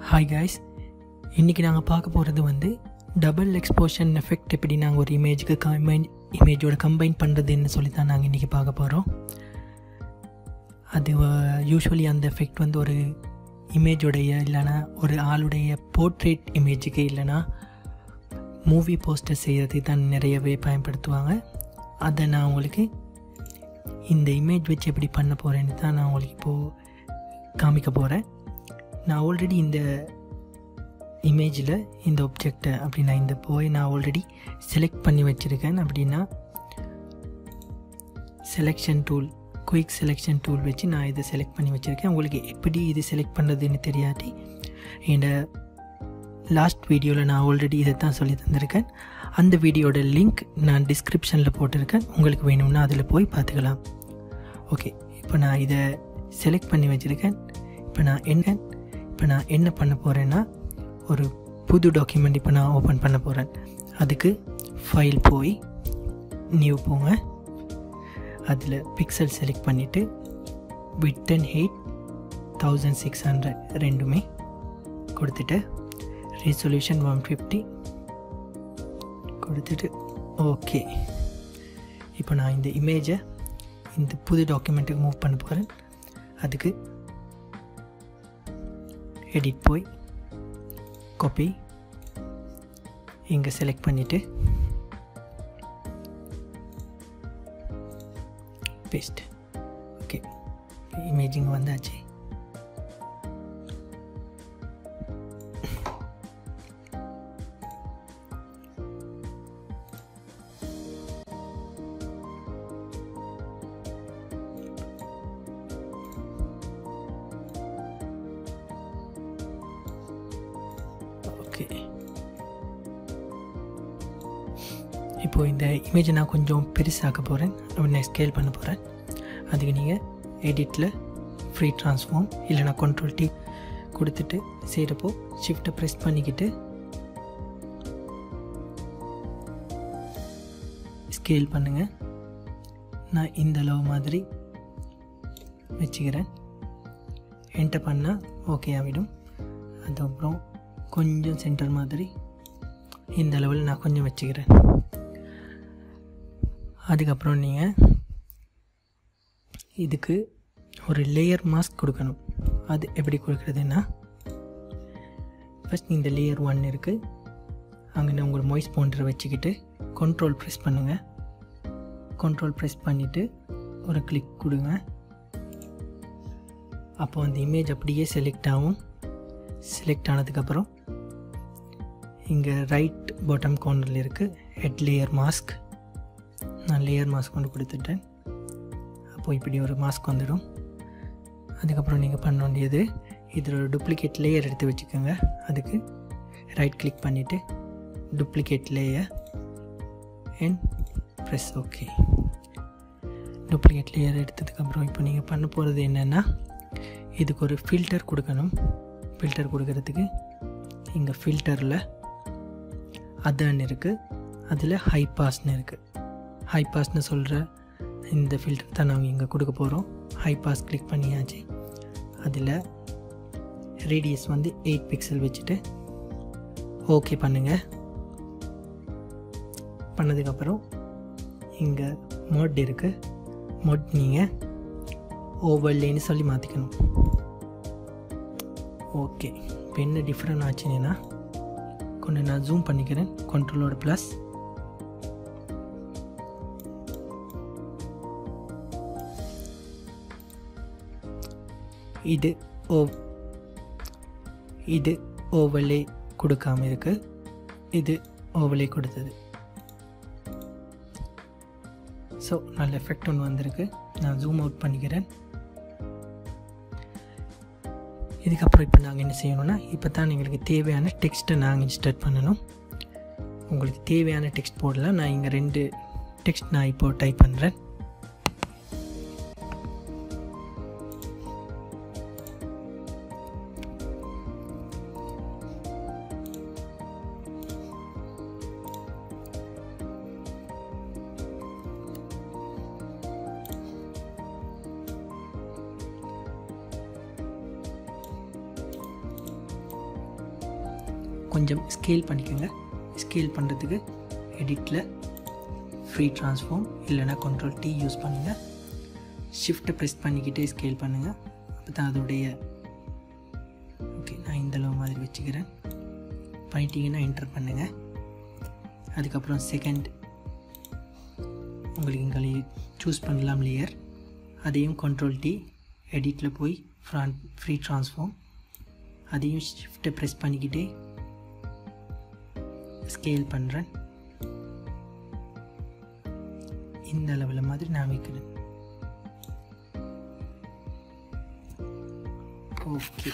hi guys இன்றைக்கி நாங்கள் பார்க்க போகிறது வந்து டபுள் எக்ஸ்போஷன் எஃபெக்ட் எப்படி நாங்கள் ஒரு இமேஜுக்கு கம்பைன் இமேஜோட கம்பைன் பண்ணுறதுன்னு சொல்லி தான் நாங்கள் இன்றைக்கி பார்க்க போகிறோம் அது யூஸ்வலி அந்த எஃபெக்ட் வந்து ஒரு இமேஜோடைய இல்லைனா ஒரு ஆளுடைய போர்ட்ரேட் இமேஜுக்கு இல்லைனா மூவி போஸ்டர் செய்கிறதுக்கு தான் நிறையவே பயன்படுத்துவாங்க அதை நான் உங்களுக்கு இந்த இமேஜ் வச்சு எப்படி பண்ண போகிறேன்னு தான் நான் உங்களுக்கு இப்போது காமிக்க போகிறேன் நான் ஆல்ரெடி இந்த இமேஜில் இந்த ஒப்ஜெக்டை அப்படின்னா இந்த போய் நான் ஆல்ரெடி செலக்ட் பண்ணி வச்சுருக்கேன் அப்படின்னா selection tool quick selection tool வச்சு நான் இதை செலக்ட் பண்ணி வச்சுருக்கேன் உங்களுக்கு எப்படி இது செலக்ட் பண்ணுறதுன்னு தெரியாட்டி என்னோட லாஸ்ட் வீடியோவில் நான் ஆல்ரெடி இதை தான் சொல்லி தந்திருக்கேன் அந்த வீடியோட லிங்க் நான் டிஸ்கிரிப்ஷனில் போட்டிருக்கேன் உங்களுக்கு வேணும்னா அதில் போய் பார்த்துக்கலாம் ஓகே இப்போ நான் இதை செலக்ட் பண்ணி வச்சுருக்கேன் இப்போ நான் என்ன இப்போ நான் என்ன பண்ண போகிறேன்னா ஒரு புது டாக்குமெண்ட் இப்போ நான் ஓப்பன் பண்ண போகிறேன் அதுக்கு ஃபைல் போய் நியூ போங்க அதில் பிக்சல் செலக்ட் பண்ணிவிட்டு width and height thousand six hundred ரெண்டுமே கொடுத்துட்டு ரெசல்யூஷன் ஒன் ஃபிஃப்டி கொடுத்துட்டு ஓகே இப்போ நான் இந்த இமேஜை இந்த புது டாக்குமெண்ட்டுக்கு மூவ் பண்ண போகிறேன் அதுக்கு எடிட் போய் காப்பி இங்கே செலக்ட் பண்ணிவிட்டு பேஸ்ட் ஓகே இமேஜிங் வந்தாச்சு ஓகே இப்போது இந்த இமேஜை நான் கொஞ்சம் பெருசாக்க போகிறேன் அப்படின்னு ஸ்கேல் பண்ண போகிறேன் அதுக்கு நீங்கள் எடிட்டில் ஃப்ரீ ட்ரான்ஸ்ஃபார்ம் இல்லைனா கண்ட்ரோல் டி கொடுத்துட்டு செய்கிறப்போ ஷிஃப்ட்டை ப்ரெஸ் பண்ணிக்கிட்டு ஸ்கேல் பண்ணுங்கள் நான் இந்த அளவு மாதிரி வச்சுக்கிறேன் என்டர் பண்ணால் ஓகே ஆகிடும் அதுக்கப்புறம் கொஞ்சம் சென்டர் மாதிரி இந்த லெவலில் நான் கொஞ்சம் வச்சுக்கிறேன் அதுக்கப்புறம் நீங்கள் இதுக்கு ஒரு லேயர் மாஸ்க் கொடுக்கணும் அது எப்படி கொடுக்குறதுன்னா ஃபஸ்ட் இந்த லேயர் ஒன் இருக்குது அங்கே உங்கள் மொய்ஸ் பவுண்டரை வச்சுக்கிட்டு கண்ட்ரோல் ப்ரெஸ் பண்ணுங்கள் கண்ட்ரோல் ப்ரெஸ் பண்ணிவிட்டு ஒரு கிளிக் கொடுங்க அப்போ அந்த இமேஜ் அப்படியே செலக்ட் ஆகும் செலக்ட் ஆனதுக்கப்புறம் இங்கே ரைட் பாட்டம் கார்னரில் இருக்குது ஹெட் லேயர் மாஸ்க் நான் லேயர் மாஸ்க் கொண்டு கொடுத்துட்டேன் அப்போது இப்படி ஒரு மாஸ்க் வந்துடும் அதுக்கப்புறம் நீங்கள் பண்ண வேண்டியது இதில் ஒரு டூப்ளிகேட் லேயர் எடுத்து வச்சுக்கோங்க அதுக்கு ரைட் கிளிக் பண்ணிவிட்டு duplicate layer and press okay duplicate layer எடுத்ததுக்கப்புறம் இப்போ நீங்கள் பண்ண போகிறது என்னென்னா இதுக்கு ஒரு ஃபில்டர் கொடுக்கணும் ஃபில்டர் கொடுக்கறதுக்கு இங்கே ஃபில்டரில் அதன் இருக்குது அதில் ஹை பாஸ்னு இருக்குது ஹை பாஸ்னு சொல்கிற இந்த ஃபில்டர் தான் நாங்கள் இங்கே கொடுக்க போகிறோம் ஹை பாஸ் கிளிக் பண்ணியாச்சு அதில் ரேடியஸ் வந்து எயிட் பிக்சல் வச்சுட்டு ஓகே பண்ணுங்கள் பண்ணதுக்கப்புறம் இங்கே மோட் இருக்குது மோட் நீங்கள் ஓவர்லேன்னு சொல்லி மாற்றிக்கணும் ஓகே இப்போ என்ன டிஃப்ரெண்ட் ஆச்சுன்னா கொஞ்சம் நான் ஜூம் பண்ணிக்கிறேன் கண்ட்ரோலோட ப்ளஸ் இது ஓ இது ஓவலே கொடுக்காம இருக்கு இது ஓவலே கொடுத்தது ஸோ நல்ல எஃபெக்ட் ஒன்று வந்திருக்கு நான் ஜூம் அவுட் பண்ணிக்கிறேன் இதுக்கப்புறம் இப்போ நாங்கள் என்ன செய்யணும்னா இப்போ தான் எங்களுக்கு தேவையான டெக்ஸ்ட்டை நாங்கள் இன்ஸ்டர்ட் பண்ணணும் உங்களுக்கு தேவையான டெக்ஸ்ட் போடலாம் நான் இங்கே ரெண்டு டெக்ஸ்ட் நான் இப்போ டைப் பண்ணுறேன் கொஞ்சம் ஸ்கேல் பண்ணிக்கோங்க ஸ்கேல் பண்ணுறதுக்கு எடிட்டில் ஃப்ரீ ட்ரான்ஸ்ஃபார்ம் இல்லைனா கண்ட்ரோல் டி யூஸ் பண்ணுங்கள் ஷிஃப்ட்டை ப்ரெஸ் பண்ணிக்கிட்டே ஸ்கேல் பண்ணுங்கள் அப்போ தான் அதோடைய ஓகே நான் இந்த அளவு மாதிரி வச்சுக்கிறேன் பண்ணிட்டீங்கன்னா என்டர் பண்ணுங்கள் அதுக்கப்புறம் செகண்ட் உங்களுக்கு இங்கே சூஸ் பண்ணலாம் லேயர் அதையும் கண்ட்ரோல் டி எடிட்டில் போய் ஃப்ரான் ஃப்ரீ ட்ரான்ஸ்ஃபார்ம் அதையும் ஷிஃப்ட்டை ப்ரெஸ் பண்ணிக்கிட்டே ஸ்கேல் பண்ணுறேன் இந்த அளவில் மாதிரி நான் வைக்கிறேன் ஓகே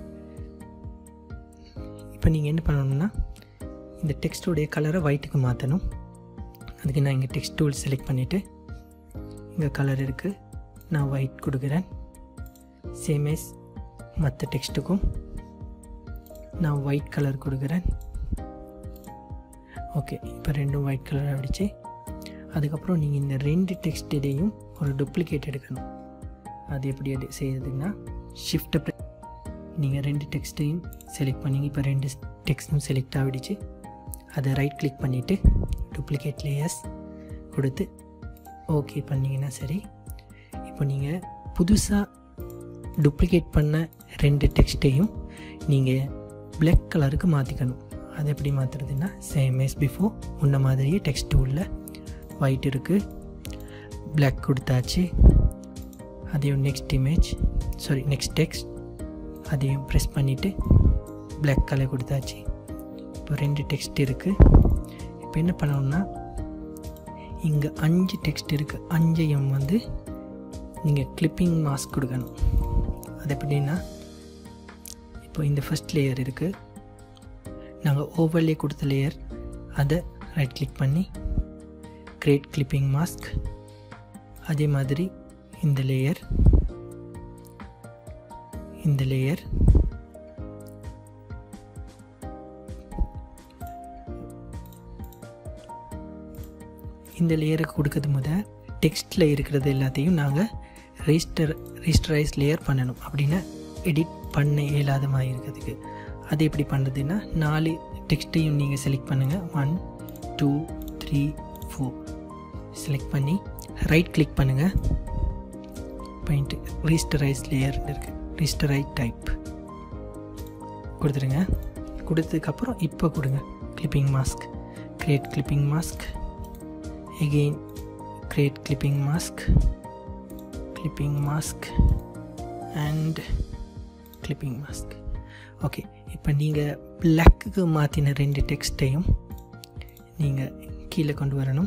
இப்போ நீங்கள் என்ன பண்ணணும்னா இந்த டெக்ஸ்டோடைய கலரை ஒயிட்டுக்கு மாற்றணும் அதுக்கு நான் இங்கே டெக்ஸ்ட் டூல் செலக்ட் பண்ணிவிட்டு இங்கே கலர் இருக்குது நான் ஒயிட் கொடுக்குறேன் சேம் எஸ் மற்ற டெக்ஸ்ட்டுக்கும் நான் ஒயிட் கலர் கொடுக்குறேன் ஓகே இப்போ ரெண்டும் ஒயிட் கலர் அடிச்சு அதுக்கப்புறம் நீங்கள் இந்த ரெண்டு டெக்ஸ்ட் இதையும் ஒரு டூப்ளிகேட் எடுக்கணும் அது எப்படி எடு செய்யறதுன்னா ஷிஃப்ட்டை நீங்கள் ரெண்டு டெக்ஸ்ட்டையும் செலக்ட் பண்ணி இப்போ ரெண்டு டெக்ஸ்ட்டும் செலக்ட் ஆகிடுச்சு அதை ரைட் கிளிக் பண்ணிவிட்டு டூப்ளிகேட் லேயர்ஸ் கொடுத்து ஓகே பண்ணிங்கன்னா சரி இப்போ நீங்கள் புதுசாக டூப்ளிகேட் பண்ண ரெண்டு டெக்ஸ்ட்டையும் நீங்கள் பிளாக் கலருக்கு மாற்றிக்கணும் அது எப்படி மாற்றுறதுன்னா சேம் எஸ் பிஃபோர் உன்ன மாதிரியே டெக்ஸ்ட் டூலில் ஒயிட் இருக்குது பிளாக் கொடுத்தாச்சு அதையும் next image sorry next text அதையும் ப்ரெஸ் பண்ணிவிட்டு பிளாக் கலர் கொடுத்தாச்சு இப்போ ரெண்டு டெக்ஸ்ட் இருக்குது இப்போ என்ன பண்ணணும்னா இங்கே அஞ்சு டெக்ஸ்ட் இருக்குது அஞ்சையும் வந்து நீங்கள் கிளிப்பிங் மாஸ்க் கொடுக்கணும் அது எப்படின்னா இப்போ இந்த ஃபஸ்ட் லேயர் இருக்குது நாங்கள் ஓவர்லே கொடுத்த லேயர் அதை ரைட் கிளிக் பண்ணி கிரேட் கிளிப்பிங் மாஸ்க் அதே மாதிரி இந்த லேயர் இந்த லேயர் இந்த லேயருக்கு கொடுக்கறது முத டெக்ஸ்ட்டில் இருக்கிறது எல்லாத்தையும் நாங்கள் ரெஜிஸ்டர் ரெஜிஸ்டரைஸ் லேயர் பண்ணணும் அப்படின்னா எடிட் பண்ண இயலாத மாதிரி இருக்கிறதுக்கு அது எப்படி பண்ணுறதுன்னா நாலு டெக்ஸ்ட்டையும் நீங்கள் செலக்ட் பண்ணுங்கள் one two three four select பண்ணி ரைட் கிளிக் பண்ணுங்கள் பாயிண்ட் ரீஸ்டரைஸ் லேயர் இருக்குது ரீஸ்டரைட் டைப் கொடுத்துருங்க கொடுத்ததுக்கப்புறம் இப்போ கொடுங்க clipping mask create clipping mask again create clipping mask clipping mask and clipping mask okay இப்போ நீங்கள் பிளாக்குக்கு மாற்றின ரெண்டு டெக்ஸ்ட்டையும் நீங்கள் கீழே கொண்டு வரணும்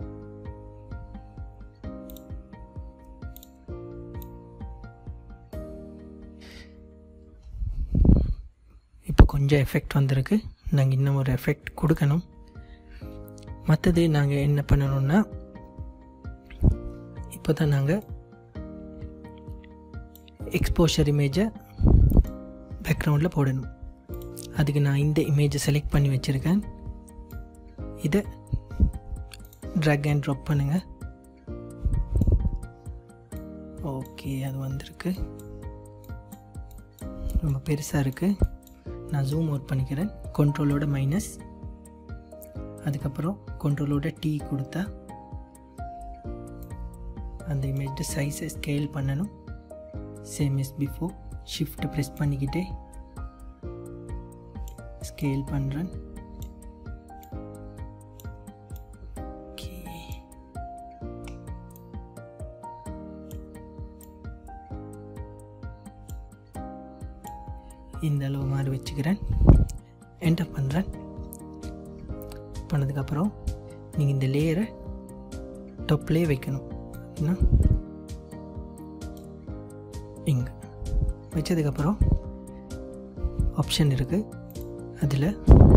இப்போ கொஞ்சம் எஃபெக்ட் வந்திருக்கு நாங்கள் இன்னும் ஒரு எஃபெக்ட் கொடுக்கணும் மற்றது நாங்கள் என்ன பண்ணணும்னா இப்போ தான் நாங்கள் எக்ஸ்போஷர் இமேஜை பேக்ரவுண்டில் போடணும் அதுக்கு நான் இந்த இமேஜை செலக்ட் பண்ணி வச்சுருக்கேன் இதை ட்ராக் அண்ட் ட்ராப் பண்ணுங்கள் ஓகே அது வந்திருக்கு ரொம்ப பெருசாக இருக்குது நான் ஜூம் அவுட் பண்ணிக்கிறேன் கண்ட்ரோலோட மைனஸ் அதுக்கப்புறம் கண்ட்ரோலோட டீ கொடுத்தா அந்த இமேஜ் சைஸை ஸ்கேல் பண்ணணும் same as before shift press பண்ணிக்கிட்டே ஸ்கேல் பண்ணுறேன் இந்த அளவு மாதிரி வச்சுக்கிறேன் என்டர் பண்ணுறேன் பண்ணதுக்கப்புறம் நீங்கள் இந்த லேயரை டொப்லேயே வைக்கணும் அப்படின்னா இங்கே வச்சதுக்கப்புறம் ஆப்ஷன் இருக்குது அதில்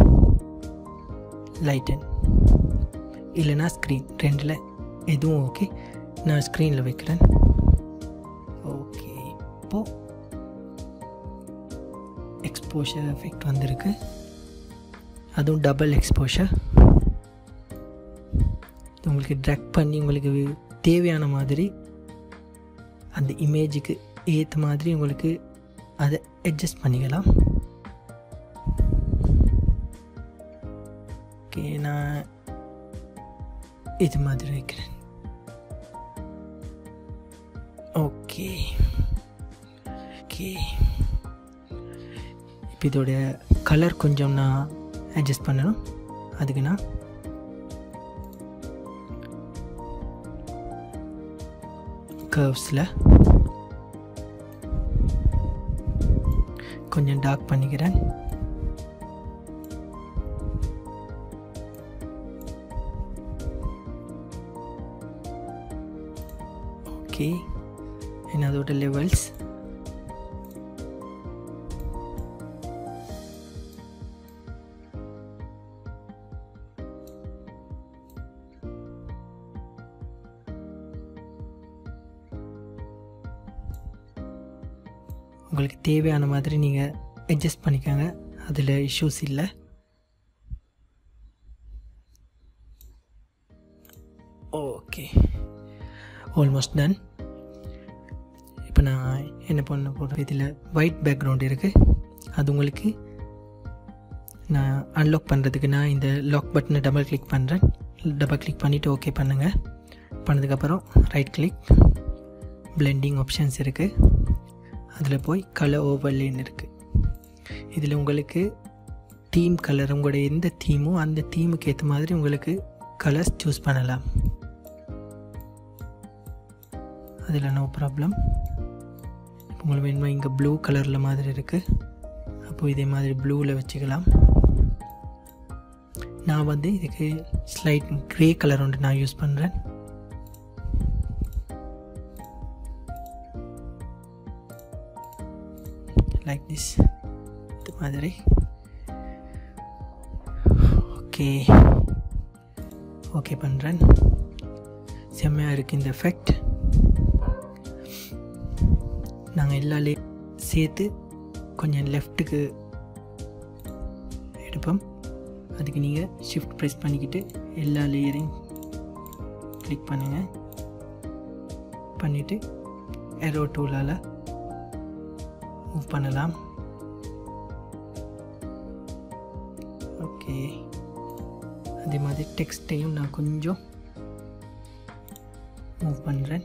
லைட்டன் இல்லைனா ஸ்க்ரீன் ரெண்டில் எதுவும் ஓகே நான் ஸ்க்ரீனில் வைக்கிறேன் ஓகே இப்போது எக்ஸ்போஷர் எஃபெக்ட் வந்திருக்கு அதுவும் டபுள் எக்ஸ்போஷர் உங்களுக்கு ட்ராக் பண்ணி உங்களுக்கு தேவையான மாதிரி அந்த இமேஜுக்கு ஏற்ற மாதிரி உங்களுக்கு அதை அட்ஜஸ்ட் பண்ணிக்கலாம் ஓகே நான் இது மாதிரி வைக்கிறேன் ஓகே ஓகே இப்போ இதோட கலர் கொஞ்சம் நான் அட்ஜஸ்ட் பண்ணணும் அதுக்கு நான் கர்வ்ஸில் கொஞ்சம் டார்க் பண்ணிக்கிறேன் ஓகே என்ன அதோட லெவல்ஸ் உங்களுக்கு தேவையான மாதிரி நீங்கள் அட்ஜஸ்ட் பண்ணிக்கோங்க அதில் இஷ்யூஸ் இல்லை ஓகே ஆல்மோஸ்ட் டன் இப்போ நான் என்ன பண்ண போகிறேன் இதில் ஒயிட் பேக்ரவுண்ட் இருக்குது அது உங்களுக்கு நான் அன்லாக் பண்ணுறதுக்கு நான் இந்த லாக் பட்டனை டபுள் கிளிக் பண்ணுறேன் டபுள் கிளிக் பண்ணிவிட்டு ஓகே பண்ணுங்கள் பண்ணதுக்கப்புறம் ரைட் கிளிக் பிளெண்டிங் ஆப்ஷன்ஸ் இருக்குது அதில் போய் கலர் ஓவர்லேன்னு இருக்குது இதில் உங்களுக்கு தீம் கலர் உங்களுடைய எந்த தீமோ அந்த தீமுக்கு ஏற்ற மாதிரி உங்களுக்கு கலர்ஸ் சூஸ் பண்ணலாம் அதில் நோ ப்ராப்ளம் உங்களுக்கு வேணுமா இங்கே ப்ளூ கலரில் மாதிரி இருக்குது அப்போது இதே மாதிரி ப்ளூவில் வச்சுக்கலாம் நான் வந்து இதுக்கு ஸ்லைட் க்ரே கலர் ஒன்று நான் யூஸ் பண்ணுறேன் லைக் திஸ் இது மாதிரி ஓகே ஓகே பண்ணுறேன் செம்மையாக இருக்குது இந்த எஃபெக்ட் நாங்கள் எல்லா லே சேர்த்து கொஞ்சம் லெஃப்ட்டுக்கு எடுப்போம் அதுக்கு நீங்கள் ஷிஃப்ட் ப்ரெஸ் பண்ணிக்கிட்டு எல்லா லேயரையும் கிளிக் பண்ணுங்கள் பண்ணிவிட்டு எரோ டூலால் மூவ் பண்ணலாம் ஓகே அதே மாதிரி டெக்ஸ்ட்டையும் நான் கொஞ்சம் மூவ் பண்ணுறேன்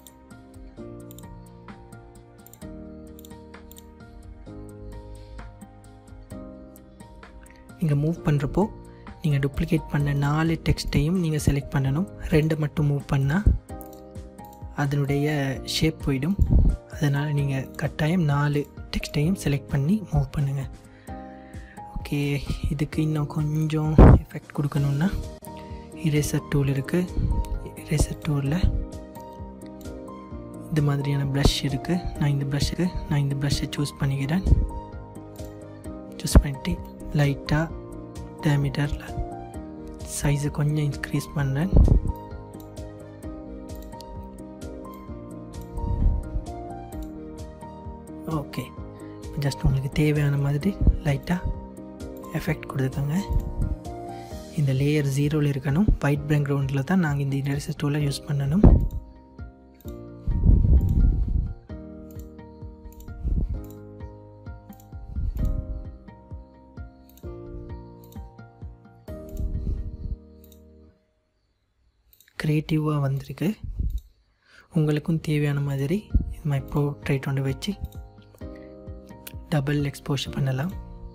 நீங்கள் மூவ் பண்ணுறப்போ நீங்கள் டூப்ளிகேட் பண்ண நாலு டெக்ஸ்ட்டையும் நீங்கள் செலக்ட் பண்ணணும் ரெண்டு மட்டும் மூவ் பண்ணால் அதனுடைய ஷேப் போயிடும் அதனால் நீங்கள் கட்டாயம் நாலு டெக்ஸ்ட்டையும் செலக்ட் பண்ணி மூவ் பண்ணுங்கள் ஓகே இதுக்கு இன்னும் கொஞ்சம் எஃபெக்ட் கொடுக்கணுன்னா இரேசர் டூல் இருக்குது இரேசர் டூலில் இந்த மாதிரியான ப்ரஷ் இருக்குது நான் இந்த ப்ரஷ்ஷுக்கு நான் இந்த ப்ரஷ்ஷை சூஸ் பண்ணிக்கிறேன் சூஸ் பண்ணிட்டு லைட்டாக டேமீட்டரில் சைஸை கொஞ்சம் இன்க்ரீஸ் பண்ணுறேன் ஓகே ஜஸ்ட் உங்களுக்கு தேவையான மாதிரி லைட்டாக எஃபெக்ட் கொடுத்துக்கோங்க இந்த லேயர் ஜீரோவில் இருக்கணும் ஒயிட் பேக்ரவுண்டில் தான் நாங்கள் இந்த இரேசர் டூலை யூஸ் பண்ணணும் க்ரியேட்டிவாக வந்திருக்கு உங்களுக்கும் தேவையான மாதிரி இது மாதிரி ப்ரோட்ரைட் ஒன்று வச்சு டபுள் எக்ஸ்போஷர் பண்ணலாம்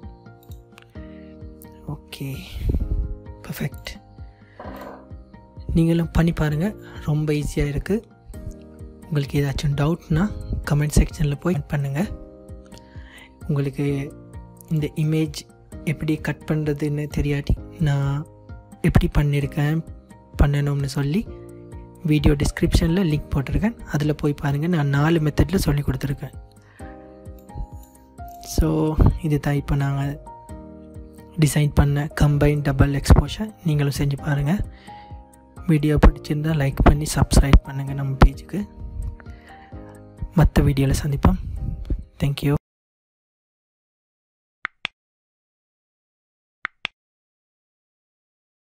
ஓகே பர்ஃபெக்ட் நீங்களும் பண்ணி பாருங்கள் ரொம்ப ஈஸியாக இருக்குது உங்களுக்கு ஏதாச்சும் டவுட்னா கமெண்ட் செக்ஷனில் போய் பண்ணுங்கள் உங்களுக்கு இந்த இமேஜ் எப்படி கட் பண்ணுறதுன்னு தெரியாட்டி நான் எப்படி பண்ணியிருக்கேன் பண்ணணும்னு சொல்லி வீடியோ டிஸ்கிரிப்ஷனில் லிங்க் போட்டிருக்கேன் அதில் போய் பாருங்கள் நான் நாலு மெத்தடில் சொல்லி கொடுத்துருக்கேன் ஸோ இது தான் இப்போ நாங்கள் டிசைன் பண்ண கம்பைன் டபுள் எக்ஸ்போஷர் நீங்களும் செஞ்சு பாருங்கள் வீடியோ பிடிச்சிருந்தால் லைக் பண்ணி சப்ஸ்கிரைப் பண்ணுங்கள் நம்ம பேஜுக்கு மற்ற வீடியோவில் சந்திப்போம் தேங்க்யூ